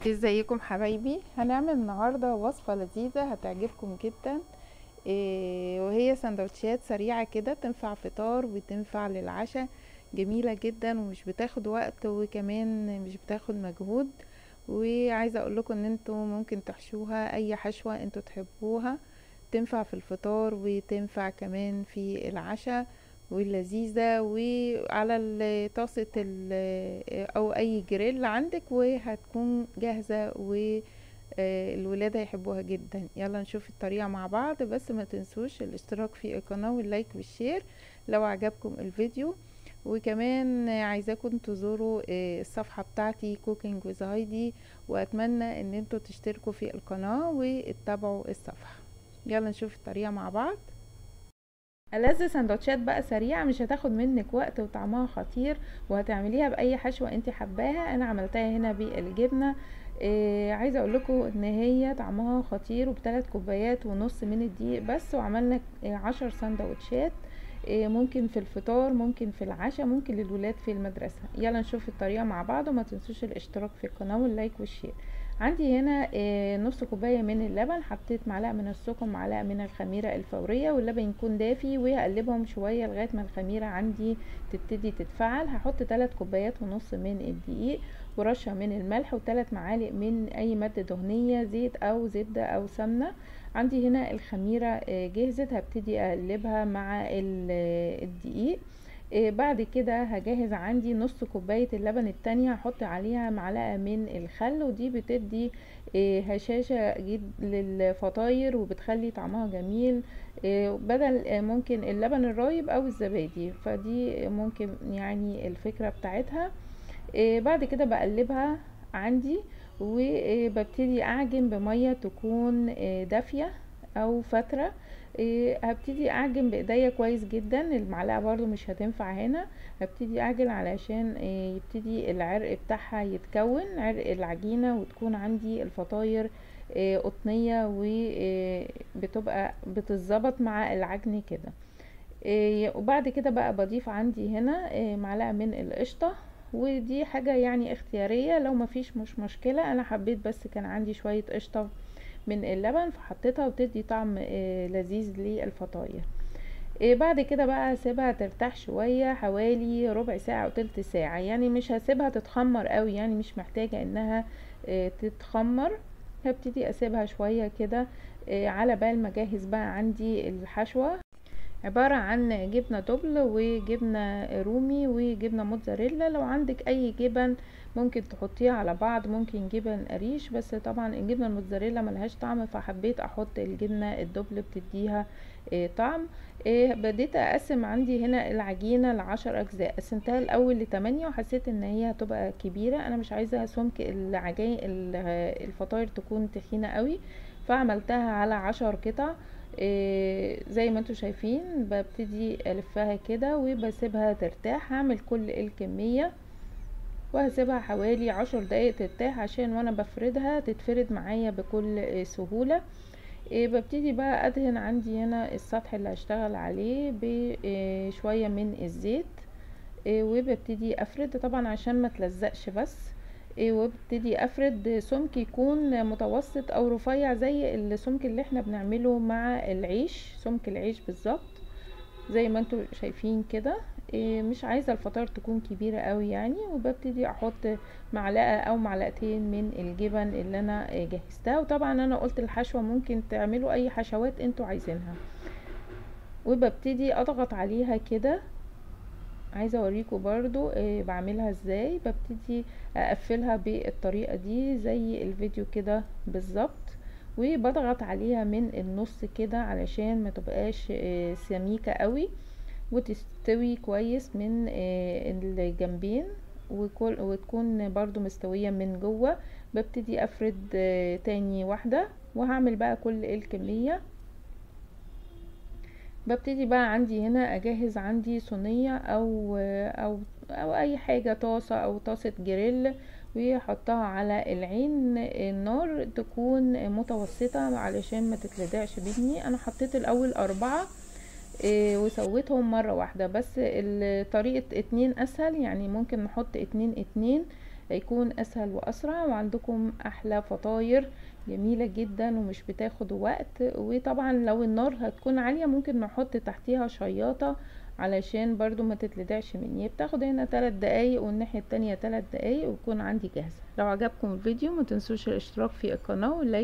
ازيكم حبايبي هنعمل النهارده وصفه لذيذه هتعجبكم جدا إيه وهي سندوتشات سريعه كده تنفع فطار وتنفع للعشاء جميله جدا ومش بتاخد وقت وكمان مش بتاخد مجهود وعايزه اقول لكم ان انتوا ممكن تحشوها اي حشوه انتوا تحبوها تنفع في الفطار وتنفع كمان في العشاء ولذيذة وعلى طاسة او اي جريل عندك وهتكون جاهزة والولاد هيحبوها جدا يلا نشوف الطريقة مع بعض بس ما تنسوش الاشتراك في القناة واللايك والشير لو عجبكم الفيديو وكمان عايزاكم تزوروا الصفحة بتاعتي كوكينج ويز هايدي واتمنى ان انتوا تشتركوا في القناة واتبعوا الصفحة يلا نشوف الطريقة مع بعض ألذ سندوتشات بقى سريعة مش هتاخد منك وقت وطعمها خطير وهتعمليها بأي حشوة انت حباها انا عملتها هنا بالجبنة إيه عايزة اقول لكم ان هي طعمها خطير وبثلاث كوبايات ونص من الدقيق بس وعملنا عشر سندوتشات إيه ممكن في الفطار ممكن في العشاء ممكن للولاد في المدرسة يلا نشوف الطريقة مع بعض وما تنسوش الاشتراك في القناة واللايك والشير عندي هنا نص كوبايه من اللبن حطيت معلقه من السكر معلقه من الخميره الفوريه واللبن يكون دافي وهقلبهم شويه لغايه ما الخميره عندي تبتدي تتفعل هحط 3 كوبايات ونص من الدقيق ورشه من الملح وثلاث معالق من اي ماده دهنيه زيت او زبده او سمنه عندي هنا الخميره جهزت هبتدي اقلبها مع الدقيق إيه بعد كده هجهز عندي نص كوباية اللبن التانية هحط عليها معلقة من الخل ودي بتدي إيه هشاشة جد للفطاير وبتخلي طعمها جميل إيه بدل ممكن اللبن الرايب او الزبادي فدي ممكن يعني الفكرة بتاعتها بعد كده بقلبها عندي وببتدي اعجن بمية تكون دافية او فتره إيه هبتدي اعجن بايديا كويس جدا المعلقه برضو مش هتنفع هنا هبتدي اعجن علشان إيه يبتدي العرق بتاعها يتكون عرق العجينه وتكون عندي الفطاير إيه قطنيه وبتبقى بتتظبط مع العجن كده وبعد كده بقى بضيف عندي هنا معلقه من القشطه ودي حاجه يعني اختياريه لو مفيش مش مشكله انا حبيت بس كان عندي شويه قشطه من اللبن فحطيتها وتدي طعم لذيذ للفطاير بعد كده بقى هسيبها ترتاح شوية حوالي ربع ساعة او تلت ساعة يعني مش هسيبها تتخمر قوي يعني مش محتاجة انها تتخمر هبتدي اسيبها شوية كده على بال ما اجهز بقى عندي الحشوة عبارة عن جبنة دبل وجبنة رومي وجبنة موتزاريلا لو عندك اي جبن ممكن تحطيها على بعض ممكن جبن قريش بس طبعا الجبنة الموتزاريلا ملهاش طعم فحبيت احط الجبنة الدبل بتديها إيه طعم إيه بديت اقسم عندي هنا العجينة لعشر اجزاء قسمتها الاول لتمانية وحسيت ان هي هتبقى كبيرة انا مش عايزة سمك العجين الفطاير تكون تخينة قوي فعملتها على عشر قطع إيه زي ما انتوا شايفين ببتدي الفها كده وبسيبها ترتاح هعمل كل الكمية وهسيبها حوالي عشر دقايق ترتاح عشان وانا بفردها تتفرد معايا بكل سهولة إيه ببتدي بقى ادهن عندي هنا السطح اللي هشتغل عليه بشوية من الزيت إيه وببتدي افرد طبعا عشان ما تلزقش بس إيه وببتدي افرد سمك يكون متوسط او رفيع زي السمك اللي احنا بنعمله مع العيش سمك العيش بالظبط زي ما انتوا شايفين كده مش عايزه الفطار تكون كبيره قوي يعني وببتدي احط معلقه او معلقتين من الجبن اللي انا جهزتها وطبعا انا قلت الحشوه ممكن تعملوا اي حشوات انتوا عايزينها وببتدي اضغط عليها كده عايزه اوريكم برضو بعملها ازاي ببتدي اقفلها بالطريقه دي زي الفيديو كده بالظبط وبضغط عليها من النص كده علشان ما تبقاش سميكه قوي وتستوي كويس من الجنبين وتكون برضو مستوية من جوه ببتدي افرد تاني واحدة وهعمل بقى كل الكمية ببتدي بقى عندي هنا اجهز عندي صينية او او او اي حاجة طاسة او طاسة جريل واحطها على العين النار تكون متوسطة علشان ما تتلدعش مني انا حطيت الاول اربعة إيه وسويتهم مرة واحدة بس ال- طريقة اتنين اسهل يعني ممكن نحط اتنين اتنين هيكون اسهل واسرع وعندكم احلى فطاير جميلة جدا ومش بتاخد وقت وطبعا لو النار هتكون عالية ممكن نحط تحتيها شياطة علشان برضو ما تتلدعش مني بتاخد هنا 3 دقايق والناحية التانية 3 دقايق ويكون عندي جاهزة لو عجبكم الفيديو ما تنسوش الاشتراك في القناة واللايك